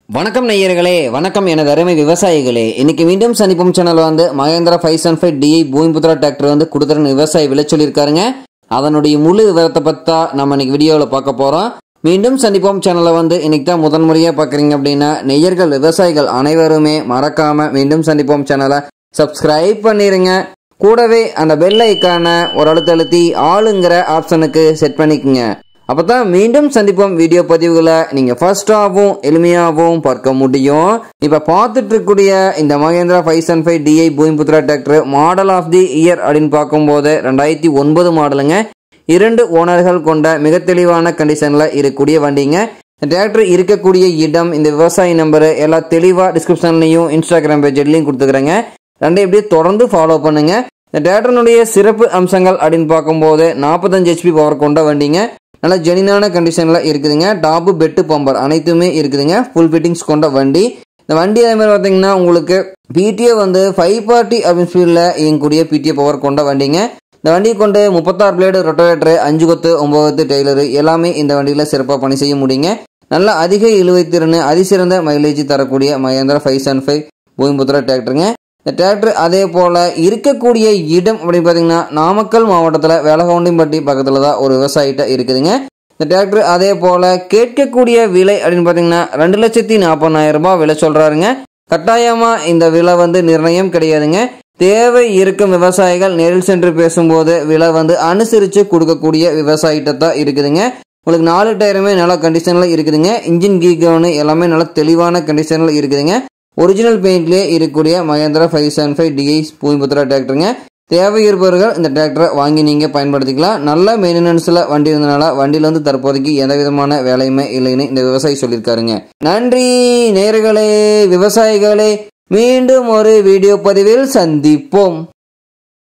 வணக்கம் நேயர்களே வணக்கம் எனது அருமை விவசாயிகளே இன்னைக்கு மீண்டும் சந்திப்போம் சேனல் வந்து Mahindra five seven five DI Bhoomiputra tractor வந்து கொடுத்துருன்னு விவசாயி விலை சொல்லியிருக்காருங்க அதனுடைய முழு விவரத்தை பற்றி தான் நம்ம இன்னைக்கு வீடியோவில் பார்க்க போகிறோம் மீண்டும் சந்திப்போம் சேனலை வந்து இன்னைக்கு தான் முதன்முறையாக பார்க்குறீங்க அப்படின்னா நெய்யர்கள் விவசாயிகள் அனைவருமே மறக்காம மீண்டும் சந்திப்போம் சேனலை சப்ஸ்கிரைப் பண்ணிருங்க கூடவே அந்த பெல் ஐக்கான ஒரு அழுத்த அழுத்தி ஆளுங்கிற ஆப்ஷனுக்கு செட் பண்ணிக்கோங்க அப்போ தான் மீண்டும் சந்திப்போம் வீடியோ பதிவுகளை நீங்கள் ஃபர்ஸ்டாகவும் எளிமையாகவும் பார்க்க முடியும் இப்போ பார்த்துட்டு இருக்கக்கூடிய இந்த Mahindra five seven five DI Bhoomiputra tractor model of the year அப்படின்னு பார்க்கும்போது ரெண்டாயிரத்தி ஒன்பது மாடலுங்க இரண்டு ஓனர்கள் கொண்ட மிக தெளிவான கண்டிஷனில் இருக்கக்கூடிய வண்டிங்க இந்த டிராக்டர் இருக்கக்கூடிய இடம் இந்த விவசாயி நம்பரு எல்லாம் தெளிவாக டிஸ்கிரிப்ஷன்லையும் இன்ஸ்டாகிராம் பேஜ்லையும் கொடுத்துக்கிறேங்க ரெண்டையும் இப்படியே தொடர்ந்து ஃபாலோ பண்ணுங்க இந்த டிராக்டர்னுடைய சிறப்பு அம்சங்கள் அப்படின்னு பார்க்கும்போது நாற்பத்தஞ்சு ஹெச்பி பவர் கொண்ட வண்டிங்க நல்ல ஜெனினான கண்டிஷனில் இருக்குதுங்க டாப்பு பெட்டு பம்பர் அனைத்துமே இருக்குதுங்க ஃபுல் ஃபிட்டிங்ஸ் கொண்ட வண்டி இந்த வண்டி அதே மாதிரி பார்த்தீங்கன்னா உங்களுக்கு பிடிஏ வந்து ஃபைவ் பார்ட்டி அப்படின்னு ஸ்பீடில் இயங்கக்கூடிய பிடிஏ பவர் கொண்ட வண்டிங்க இந்த வண்டியை கொண்டு முப்பத்தாறு பிளேடு ரொட்டோவேட்டரு அஞ்சு கொத்து ஒம்பது கொத்து டெய்லரு எல்லாமே இந்த வண்டியில் சிறப்பாக பணி செய்ய முடியுங்க நல்ல அதிக இழுவைத்திறன் அதிசிறந்த மைலேஜ் தரக்கூடிய Mahindra five seven five Bhoomiputra டிராக்டருங்க இந்த டிராக்டர் அதே போல் இருக்கக்கூடிய இடம் அப்படின்னு பார்த்தீங்கன்னா நாமக்கல் மாவட்டத்தில் வேலகவுண்டிம்பட்டி பக்கத்தில் தான் ஒரு விவசாயிட்ட இருக்குதுங்க இந்த டிராக்டர் அதே போல் கேட்கக்கூடிய விலை அப்படின்னு பார்த்தீங்கன்னா ரெண்டு லட்சத்தி நாற்பதாயிரம் ரூபாய் விலை சொல்கிறாருங்க கட்டாயமாக இந்த விலை வந்து நிர்ணயம் கிடையாதுங்க தேவை இருக்கும் விவசாயிகள் நேரில் சென்று பேசும்போது விலை வந்து அனுசரித்து கொடுக்கக்கூடிய விவசாயிட்ட தான் இருக்குதுங்க உங்களுக்கு நாலு டயருமே நல்ல கண்டிஷனில் இருக்குதுங்க இன்ஜின் கீகவனு எல்லாமே நல்ல தெளிவான கண்டிஷனில் இருக்குதுங்க ஒரிஜினல் பெயிண்ட்லேயே இருக்கக்கூடிய Mahindra five seven five DI Bhoomiputra டிராக்டருங்க தேவை இருப்பவர்கள் இந்த டிராக்டரை வாங்கி நீங்கள் பயன்படுத்திக்கலாம் நல்ல மெயின்டெனன்ஸில் வண்டி இருந்தனால வண்டியில் வந்து தற்போதைக்கு எந்த விதமான வேலையுமே இல்லைன்னு இந்த விவசாயி சொல்லியிருக்காருங்க நன்றி நேர்களே விவசாயிகளே மீண்டும் ஒரு வீடியோ பதிவில் சந்திப்போம்